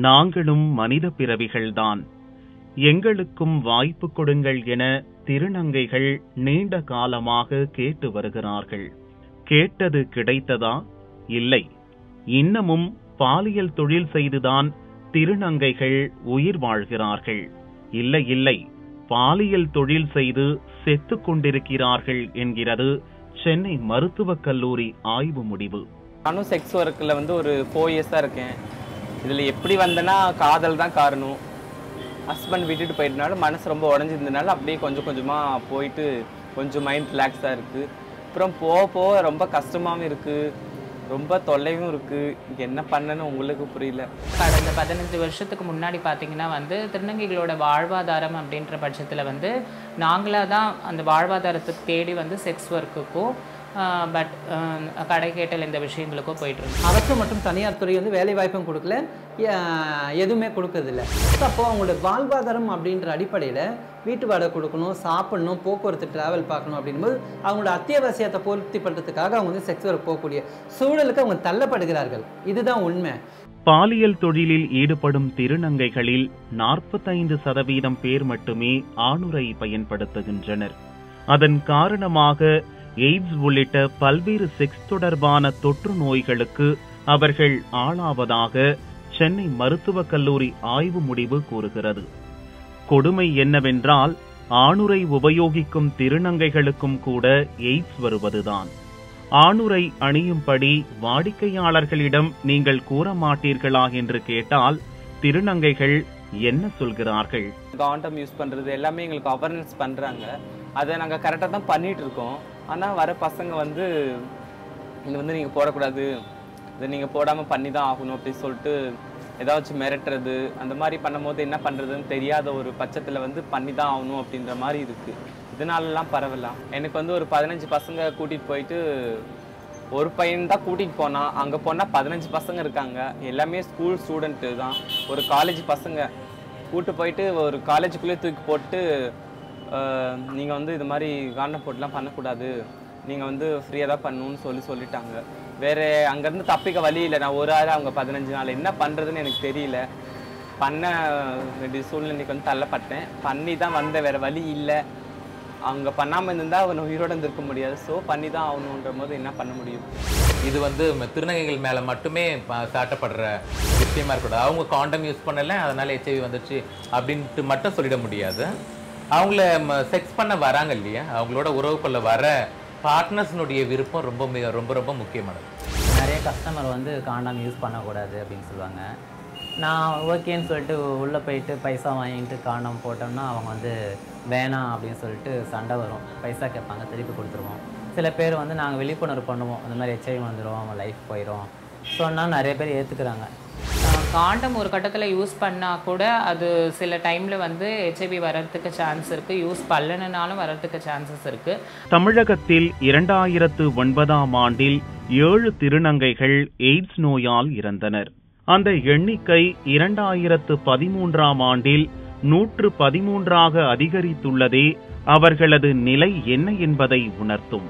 நாங்களும் மனித பிறவிகள்தான் எங்களுக்கும் வாய்ப்பு கொடுங்கள் என திருநங்கைகள் நீண்ட காலமாக கேட்டு வருகிறார்கள் கேட்டது கிடைத்ததா இல்லை இன்னமும் பாலியல் தொழில் செய்துதான் திருநங்கைகள் உயிர் வாழ்கிறார்கள் இல்லை இல்லை பாலியல் தொழில் செய்து செத்துக் கொண்டிருக்கிறார்கள் என்கிறது சென்னை மருத்துவக் கல்லூரி ஆய்வு முடிவு நானும் செக்ஸ் ஒர்க்கில் வந்து ஒரு ஃபோர் இயர்ஸாக இருக்கேன் இதில் எப்படி வந்தேன்னா காதல் தான் காரணம் ஹஸ்பண்ட் விட்டுட்டு போயிட்டனால மனசு ரொம்ப உடஞ்சிருந்தனால அப்படியே கொஞ்சம் கொஞ்சமாக போயிட்டு கொஞ்சம் மைண்ட் ரிலாக்ஸாக இருக்குது அப்புறம் போக போக ரொம்ப கஷ்டமாகவும் இருக்குது ரொம்ப தொல்லையும் இருக்குது என்ன பண்ணன்னு உங்களுக்கு புரியல கடந்த பதினஞ்சு வருஷத்துக்கு முன்னாடி பார்த்தீங்கன்னா வந்து திருநங்கைகளோட வாழ்வாதாரம் அப்படின்ற பட்சத்தில் வந்து நாங்களாக தான் அந்த வாழ்வாதாரத்துக்கு தேடி வந்து செக்ஸ் ஒர்க்குக்கும் பட் கடை கேட்டல் இந்த விஷயங்களுக்கும் போயிட்டு இருந்தோம் அரசு மற்றும் தனியார் துறை வந்து வேலை வாய்ப்பும் கொடுக்கல எ- எதுவுமே கொடுக்கறதில்ல அப்போ அவங்களோட வாழ்வாதாரம் அப்படின்ற அடிப்படையில் வீட்டு வாடகை கொடுக்கணும் சாப்பிடணும் போக்குவரத்து டிராவல் பார்க்கணும் அப்படிங்கும்போது அவங்களோட அத்தியாவசியத்தை பூர்த்தி பண்ணுறதுக்காக அவங்க வந்து செக்ஸ் ஒர்க் போகக்கூடிய சூழலுக்கு அவங்க தள்ளப்படுகிறார்கள் இதுதான் உண்மை பாலியல் தொழிலில் ஈடுபடும் திருநங்கைகளில் நாற்பத்தைந்து சதவீதம் பேர் மட்டுமே ஆணுரை பயன்படுத்துகின்றனர் அதன் காரணமாக எய்ட்ஸ் உள்ளிட்ட பல்வேறு செக்ஸ் தொடர்பான தொற்று நோய்களுக்கு அவர்கள் ஆளாவதாக சென்னை மருத்துவக் கல்லூரி ஆய்வு முடிவு கூறுகிறது கொடுமை என்னவென்றால் ஆணுரை உபயோகிக்கும் திருநங்கைகளுக்கும் கூட எய்ட்ஸ் வருவதுதான் ஆணுரை அணியும்படி வாடிக்கையாளர்களிடம் நீங்கள் கூற மாட்டீர்களா என்று கேட்டால் திருநங்கைகள் என்ன சொல்கிறார்கள் காண்டம் யூஸ் பண்ணுறது எல்லாமே எங்களுக்கு அவேர்னஸ் பண்ணுறாங்க அதை நாங்கள் கரெக்டாக தான் பண்ணிட்டு இருக்கோம் ஆனால் வர பசங்க வந்து இது வந்து நீங்கள் போடக்கூடாது இதை நீங்கள் போடாமல் பண்ணி தான் ஆகணும் அப்படின்னு சொல்லிட்டு ஏதாச்சும் மிரட்டுறது அந்த மாதிரி பண்ணும்போது என்ன பண்ணுறதுன்னு தெரியாத ஒரு பட்சத்தில் வந்து பண்ணி தான் ஆகணும் அப்படின்ற மாதிரி இருக்குது இதனாலலாம் பரவலாம் எனக்கு வந்து ஒரு பதினஞ்சு பசங்க கூட்டிகிட்டு போயிட்டு ஒரு பையன் தான் கூட்டிகிட்டு போனான் அங்கே போனால் பதினஞ்சு பசங்க இருக்காங்க எல்லாமே ஸ்கூல் ஸ்டூடெண்ட்டு தான் ஒரு காலேஜ் பசங்க கூட்டு போயிட்டு ஒரு காலேஜுக்குள்ளே தூக்கி போட்டு நீங்கள் வந்து இது மாதிரி காண்டம் போட்டுலாம் பண்ணக்கூடாது நீங்கள் வந்து ஃப்ரீயாக தான் பண்ணணும்னு சொல்லி சொல்லிட்டாங்க வேறு அங்கேருந்து தப்பிக்க வழி இல்லை நான் ஒரு ஆள் அவங்க பதினஞ்சு நாள் என்ன பண்ணுறதுன்னு எனக்கு தெரியல பண்ண வேண்டிய சூழ்நிலைக்கு வந்து தள்ளப்பட்டேன் பண்ணி தான் வந்த வேறு வழி இல்லை அவங்க பண்ணாமல் இருந்தால் அவன் உயிரோட இருந்திருக்க முடியாது ஸோ பண்ணி தான் ஆகணுன்ற போது என்ன பண்ண முடியும் இது வந்து ம- திருநங்கைகள் மேல மட்டுமே ப- சாட்டப்படுற விஷயமா இருக்கக்கூடாது அவங்க காண்டம் யூஸ் பண்ணல அதனால ஹெச்ஐவி வந்துச்சு அப்படின்ட்டு மட்டும் சொல்லிட முடியாது அவங்கள செக்ஸ் பண்ண வராங்க இல்லையா அவங்களோட உறவு கொள்ள வர பார்ட்னர்ஸ்னுடைய விருப்பம் ரொம்ப மிக ரொம்ப ரொம்ப முக்கியமானது நிறைய கஸ்டமர் வந்து காண்டாம் யூஸ் பண்ணக்கூடாது அப்படின்னு சொல்லுவாங்க நான் ஓகேன்னு சொல்லிட்டு உள்ளே போயிட்டு பைசா வாங்கிட்டு காண்டாம் போட்டோம்னா அவங்க வந்து வேணாம் அப்படின்னு சொல்லிட்டு சண்டை வரும் பைசா கேட்பாங்க திருப்பி கொடுத்துருவோம் சில பேர் வந்து நாங்கள் விழிப்புணர்வு பண்ணுவோம் இந்த மாதிரி ஹெச்ஐவி வந்துடும் அவன் லைஃப் போயிடும் சொன்னால் நிறைய பேர் ஏற்றுக்கிறாங்க காண்டம் ஒரு கட்டத்தில் யூஸ் பண்ணால் கூட அது சில டைமில் வந்து ஹெச்ஐவி வர்றதுக்கு சான்ஸ் இருக்குது யூஸ் பண்ணலனாலும் வர்றதுக்கு சான்சஸ் இருக்குது தமிழகத்தில் இரண்டாயிரத்து ஒன்பதாம் ஆண்டில் ஏழு திருநங்கைகள் எய்ட்ஸ் நோயால் இறந்தனர் அந்த எண்ணிக்கை இரண்டாயிரத்து பதிமூன்றாம் ஆண்டில் நூற்று பதிமூன்றாக அதிகரித்துள்ளதே அவர்களது நிலை என்ன என்பதை உணர்த்தும்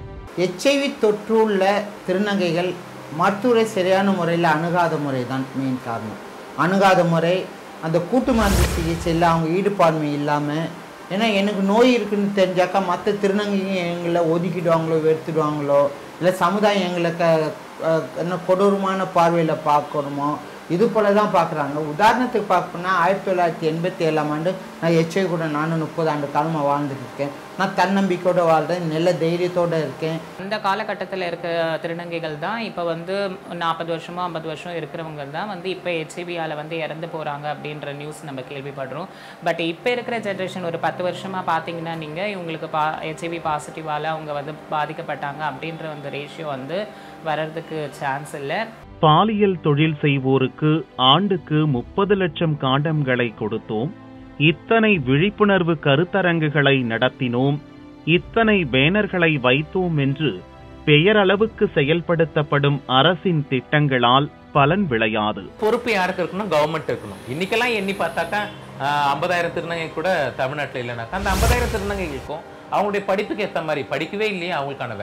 எச்ஐவி தொற்றுள்ள திருநங்கைகள் மருத்துவரை சரியான முறையில் அணுகாத முறை தான் மெயின் காரணம் அணுகாத முறை அந்த கூட்டு மருந்து சிகிச்சையில் அவங்க ஈடுபான்மை இல்லாமல் ஏன்னா எனக்கு நோய் இருக்குன்னு தெரிஞ்சாக்கா மற்ற திருநங்கைங்க எங்களை ஒதுக்கிடுவாங்களோ வெறுத்துடுவாங்களோ இல்லை சமுதாயம் எங்களை க அஹ் என்ன கொடூரமான பார்வையில் பார்க்கணுமோ இது போல தான் பார்க்குறாங்க உதாரணத்துக்கு பார்க்கணும்னா ஆயிரத்தி தொள்ளாயிரத்தி எண்பத்தி ஏழாம் ஆண்டு நான் எச்ஐ கூட நானும் முப்பது ஆண்டு காலமாக வாழ்ந்துட்டு இருக்கேன் நான் தன்னம்பிக்கையோடு வாழ்றேன் நல்ல தைரியத்தோடு இருக்கேன் அந்த காலகட்டத்தில் இருக்க திருநங்கைகள் தான் இப்போ வந்து நாற்பது வருஷமோ ஐம்பது வருஷம் இருக்கிறவங்க தான் வந்து இப்போ ஹெச்ஐவியால் வந்து இறந்து போகிறாங்க அப்படின்ற நியூஸ் நம்ம கேள்விப்படுறோம் பட் இப்போ இருக்கிற ஜென்ரேஷன் ஒரு பத்து வருஷமாக பார்த்தீங்கன்னா நீங்கள் இவங்களுக்கு பா ஹெச்ஐவி பாசிட்டிவால் அவங்க வந்து பாதிக்கப்பட்டாங்க அப்படின்ற அந்த ரேஷியோ வந்து வர்றதுக்கு சான்ஸ் இல்லை பாலியல் தொழில் செய்வோருக்கு ஆண்டுக்கு முப்பது லட்சம் காண்டம்களை கொடுத்தோம் இத்தனை விழிப்புணர்வு கருத்தரங்குகளை நடத்தினோம் இத்தனை பேனர்களை வைத்தோம் என்று பெயரளவுக்கு செயல்படுத்தப்படும் அரசின் திட்டங்களால் பலன் விளையாது பொறுப்பு யாருக்கு இருக்கணும் கவர்மெண்ட் இருக்கணும் இன்னைக்கெல்லாம் எண்ணி பார்த்தாக்கா ஆஹ், ஐம்பதாயிரம் திருநங்கை கூட தமிழ்நாட்டில் இல்லைனாக்கா அந்த ஐம்பதாயிரம் திருநங்கைகளுக்கும் அவங்களுடைய படிப்புக்கு ஏற்ற மாதிரி படிக்கவே இல்லையே அவங்களுக்கான வேலை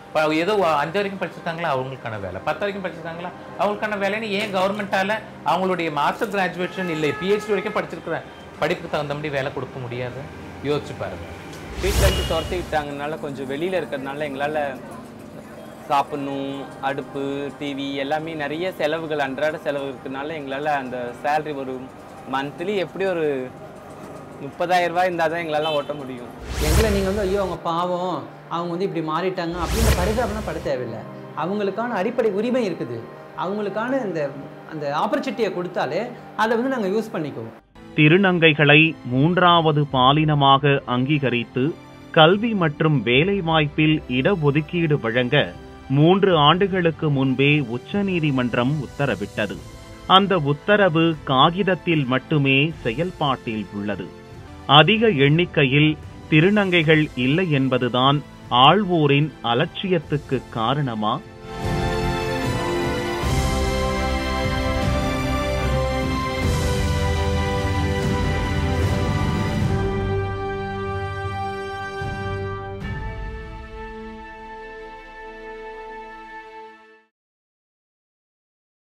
இப்போ ஏதோ அஞ்சு வரைக்கும் படிச்சிருக்காங்களா அவங்களுக்கான வேலை பத்து வரைக்கும் படிச்சிருக்காங்களா அவங்களுக்கான வேலைன்னு ஏன் கவர்மெண்ட்டால அவங்களுடைய மாஸ்டர் கிராஜுவேஷன் இல்லை பிஹெச்டி வரைக்கும் படிச்சிருக்கிற படிப்புக்கு தகுந்தபடி வேலை கொடுக்க முடியாது யோசிச்சு பாருங்க வீட்டில் இருந்து துரத்தி விட்டாங்கனால கொஞ்சம் வெளியில் இருக்கிறதுனால எங்களால் சாப்பிடணும் அடுப்பு டிவி எல்லாமே நிறைய செலவுகள் அன்றாட செலவு இருக்கிறதுனால எங்களால் அந்த சேலரி ஒரு மந்த்லி எப்படி ஒரு முப்பதாயிரம் ரூபாய் இருந்தால் தான் எங்களால் ஓட்ட முடியும் எங்களை நீங்கள் வந்து ஐயோ அவங்க பாவம் அவங்க வந்து இப்படி மாறிட்டாங்க அப்படின்ற பரிதாபம்லாம் பட தேவையில்லை அவங்களுக்கான அடிப்படை உரிமை இருக்குது அவங்களுக்கான இந்த அந்த ஆப்பர்ச்சுனிட்டியை கொடுத்தாலே அதை வந்து நாங்கள் யூஸ் பண்ணிக்குவோம் திருநங்கைகளை மூன்றாவது பாலினமாக அங்கீகரித்து கல்வி மற்றும் வேலைவாய்ப்பில் இடஒதுக்கீடு வழங்க மூன்று ஆண்டுகளுக்கு முன்பே உச்சநீதிமன்றம் உத்தரவிட்டது அந்த உத்தரவு காகிதத்தில் மட்டுமே செயல்பாட்டில் உள்ளது அதிக எண்ணிக்கையில் திருநங்கைகள் இல்லை என்பதுதான் ஆள்வோரின் அலட்சியத்துக்கு காரணமா